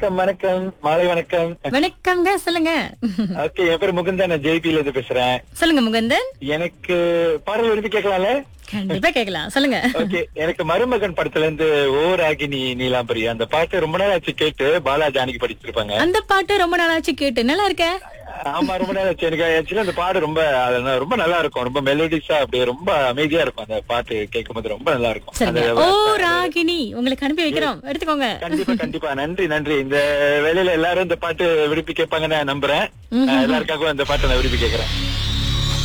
வணக்கம் வணக்கம் மாலை வணக்கம் வணக்கம்ங்க சொல்லுங்க ஓகே என் பேர் முகுந்தன் நான் ஜேபில இருந்து பேசுறேன் சொல்லுங்க முகந்தன் எனக்கு பாடல் விரும்பி கேட்கலாம்ல கண்டிப்பா கேட்கலாம் சொல்லுங்க ஓகே எனக்கு மருமகன் படத்துல இருந்து ஓ ராகினி நீலாம்பரி அந்த பாட்டு ரொம்ப நாள் ஆச்சு கேட்டு பாலா ஜானகி படிச்சிருப்பாங்க அந்த பாட்டு ரொம்ப நாளாச்சு கேட்டு நல்லா இருக்க ஆமா ரொம்ப நாள் ஆச்சு எனக்கு ஆக்சுவலி அந்த பாடு ரொம்ப அது ந- ரொம்ப நல்லா இருக்கும் ரொம்ப மெலோடிஸா அப்படியே ரொம்ப அமைதியா இருக்கும் அந்த பாட்டு கேட்கும்போது ரொம்ப நல்லா இருக்கும் சரிங்க அந்த- ஓ ராகினி உங்களுக்கு அனுப்பி வைக்கிறோம் எடுத்துக்கோங்க கண்டிப்பா கண்டிப்பா நன்றி நன்றி இந்த வேலையில எல்லாரும் இந்த பாட்டு விரும்பி கேட்பாங்கன்னு நான் நம்புறேன் நான் எல்லாருக்காகவும் இந்த பாட்டை நான் விரும்பி கேட்கறேன்